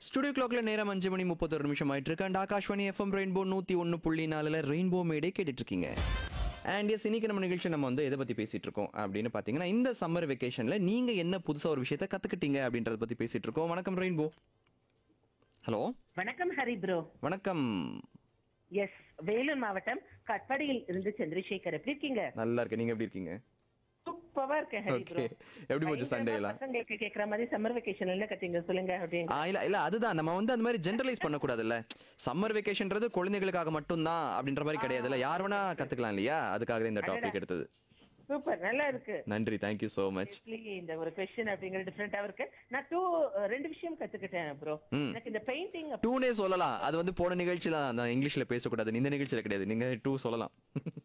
Studio கிளாக்ல நேரம் அஞ்சு மணி முப்பத்தொரு நிமிஷம் ஆயிட்டு இருக்கு அண்ட் ஆகாஷ்வாணி எஃப்எம் ரெயின்போ நூத்தி ஒன்று புள்ளி நாலுல ரெயின்போ மேடே கேட்டுட்டு இருக்கீங்க அண்ட் எஸ் இன்னைக்கு நம்ம நிகழ்ச்சி நம்ம வந்து எதை பத்தி பேசிட்டு இருக்கோம் அப்படின்னு பாத்தீங்கன்னா இந்த சம்மர் வெக்கேஷன்ல நீங்க என்ன புதுசா ஒரு விஷயத்த கத்துக்கிட்டீங்க அப்படின்றத பத்தி பேசிட்டு இருக்கோம் வணக்கம் ரெயின்போ ஹலோ வணக்கம் ஹரி ப்ரோ வணக்கம் எஸ் வேலூர் மாவட்டம் கட்பாடியில் இருந்து சந்திரசேகர் எப்படி இருக்கீங்க நல்லா இருக்கு நீங்க எப்படி இருக்கீங்க சூப்பரா இருக்கேன் ஹரி ப்ரோ ஓகே எப்படி போச்சு சண்டே எல்லாம் பசங்களுக்கு கேக்குற மாதிரி சம்மர் வெக்கேஷன் என்ன கத்தீங்க சொல்லுங்க அப்படின்னு ஆ இல்ல இல்ல அதுதான் நம்ம வந்து அந்த மாதிரி ஜென்ரலைஸ் பண்ணக்கூடாதுல்ல சம்மர் வெக்கேஷன்ன்றது குழந்தைகளுக்காக மட்டும்தான் அப்படின்ற மாதிரி கிடையாதுல்ல யார் வேணா கத்துக்கலாம் இல்லையா அதுக்காக தான் இந்த டாபிக் எடுத்தது சூப்பர் நல்லா இருக்கு நன்றி தேங்க்யூ ஸோ மச் Actually, இந்த ஒரு கொஸ்டின் அப்படிங்கிற டிஃப்ரெண்டாவும் இருக்கு நான் டூ ரெண்டு விஷயம் கத்துக்கிட்டேன் ப்ரோ ம். எனக்கு இந்த பெயிண்டிங் டூனே சொல்லலாம் அது வந்து போன நிகழ்ச்சி தான் நான் இங்கிலீஷ்ல பேசக்கூடாது இந்த நிகழ்ச்சியில கிடையாது நீங்க டூ சொல்லலாம்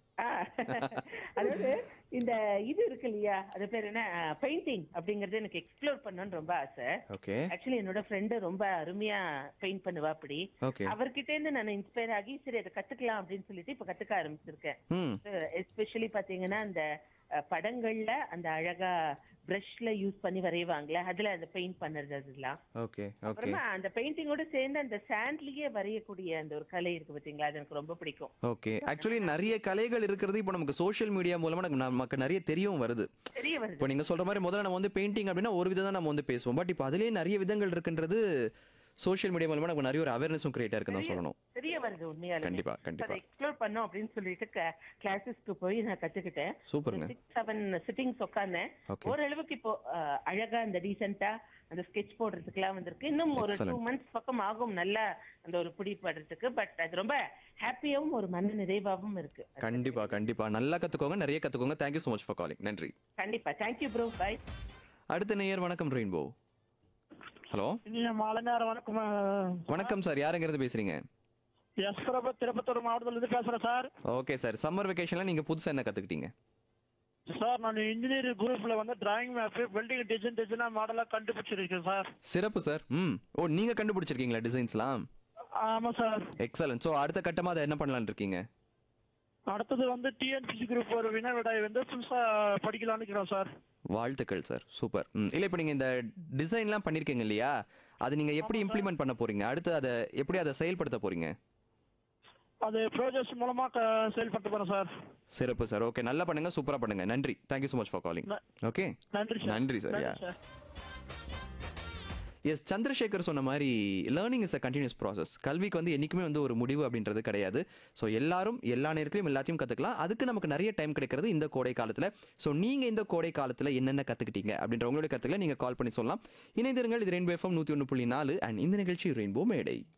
அதாவது இந்த இது இருக்கு இல்லையா அது பேர் என்ன பெயிண்டிங் அப்படிங்கறது எனக்கு எக்ஸ்ப்ளோர் பண்ணணும்னு ரொம்ப ஆசை ஓகே ஆக்சுவலி என்னோட ஃப்ரெண்டு ரொம்ப அருமையா பெயிண்ட் பண்ணுவா அப்படி ஓகே அவர்கிட்ட இருந்து நான் இன்ஸ்பயர் ஆகி சரி அதை கத்துக்கலாம் அப்படின்னு சொல்லிட்டு இப்ப கத்துக்க ஆரம்பிச்சிருக்கேன் ம் எஸ்பெஷலி பாத்தீங்கன்னா அந்த அஹ், படங்கள்ல அந்த அழகா பிரஷ்ல யூஸ் பண்ணி வரைவாங்களே அதுல அந்த பெயிண்ட் பண்ணுறது அதெல்லாம் ஓகே ஓகே அப்புறமா அந்த பெயிண்டிங்கோட சேர்ந்து அந்த சாண்ட்லயே வரையக்கூடிய அந்த ஒரு கலை இருக்கு பாத்தீங்களா அது எனக்கு ரொம்ப பிடிக்கும் ஓகே ஆக்சுவலி நிறைய கலைகள் இருக்கிறது இப்போ நமக்கு சோஷியல் மீடியா மூலமா நமக்கு நமக்கு நிறைய தெரியவும் வருது தெரிய வருது இப்போ நீங்க சொல்ற மாதிரி முதல்ல நம்ம வந்து பெயிண்டிங் அப்படின்னா ஒரு விதம் தான் நம்ம வந்து பேசுவோம் பட் இப்போ அதுலயே நிறைய விதங்கள் இருக்குன்றது சோஷியல் மீடியா மூலமா நமக்கு நிறைய ஒரு அவேர்னஸும் கிரியேட் இருக்குன்னு தான் சொல்லணும் தெரிய வருது உண்மையாலுமே கண்டிப்பா கண்டிப்பா எக்ஸ்ப்ளோர் பண்ணோம் அப்படின்னு சொல்லிட்டு கிளாஸஸ்க்கு போய் நான் கத்துக்கிட்டேன் சூப்பருங்க சிக்ஸ் செவன் சிட்டிங்ஸ் உட்கார்ந்தேன் Okay. ஓரளவுக்கு இப்போ அஹ், அழகா அந்த டீசெண்டா அந்த ஸ்கெட்ச் போடுறதுக்குலாம் வந்திருக்கு இன்னும் ஒரு டூ Excellent. மந்த்ஸ் பக்கம் ஆகும் நல்லா அந்த ஒரு பிடி படுறதுக்கு பட் அது ரொம்ப ஹாப்பியாவும் ஒரு மன நிறைவாவும் இருக்கு கண்டிப்பா கண்டிப்பா நல்லா கத்துக்கோங்க நிறைய கத்துக்கோங்க thank you so much for calling நன்றி கண்டிப்பா தேங்க்யூ ப்ரோ பை அடுத்த நேயர் வணக்கம் ரெயின்போ ஹலோ இனிய மாலை நேரம் வணக்கம் வணக்கம் சார் யாருங்கிறது பேசுறீங்க எஸ் பிரபு திருப்பத்தூர் மாவட்டத்திலிருந்து பேசுறேன் சார் ஓகே சார் சம்மர் வெக்கேஷன்ல நீங்க புதுசா என்ன கத்துக்கிட்டீங்க சார் நான் இன்ஜினியரிங் குரூப்ல வந்து டிராயிங் மேப் பில்டிங் டிசைன் டிசைனா மாடலா கண்டுபிடிச்சிருக்கேன் சார் சிறப்பு சார் ம் ஓ நீங்க கண்டுபிடிச்சிருக்கீங்களா டிசைன்ஸ்லாம் ஆமா சார் எக்ஸலன்ட் ஸோ அடுத்த கட்டமா அதை என்ன பண்ணலாம்னு இருக்கீங்க அடுத்தது வந்து டிஎன்பிசி குரூப் ஒரு வினா விடாய் வந்து புதுசா படிக்கலாம்னு இருக்கிறோம் சார் வாழ்த்துக்கள் சார் சூப்பர் ம் இல்லை இப்போ நீங்கள் இந்த டிசைன்லாம் பண்ணியிருக்கீங்க இல்லையா அது நீங்கள் எப்படி இம்ப்ளிமெண்ட் பண்ண போறீங்க அடுத்து அதை எப்படி அதை செயல்படுத்த போறீங்க அது ப்ரோஜெக்ட் மூலமா க- செயல்படுத்த போறேன் சார் சிறப்பு சார் ஓகே நல்லா பண்ணுங்க சூப்பரா பண்ணுங்க நன்றி thank you so much for calling ந- ஓகே நன்றி சார் நன்றி சார் யா எஸ் சந்திரசேகர் சொன்ன மாதிரி learning is a continuous process கல்விக்கு வந்து என்றைக்குமே வந்து ஒரு முடிவு அப்படின்றது கிடையாது ஸோ எல்லாரும் எல்லா நேரத்திலையும் எல்லாத்தையும் கற்றுக்கலாம் அதுக்கு நமக்கு நிறைய டைம் கிடைக்கிறது இந்த கோடை காலத்தில் ஸோ நீங்கள் இந்த கோடை காலத்தில் என்னென்ன கற்றுக்கிட்டீங்க அப்படின்ற உங்களுடைய கற்றுக்கல நீங்கள் கால் பண்ணி சொல்லலாம் இணைந்திருங்கள் இது ரெயின்போ எஃப்எம் நூற்றி ஒன்று புள்ளி நாலு அண்ட் இந்த நிகழ்ச்சி ரெயின்போ மேடை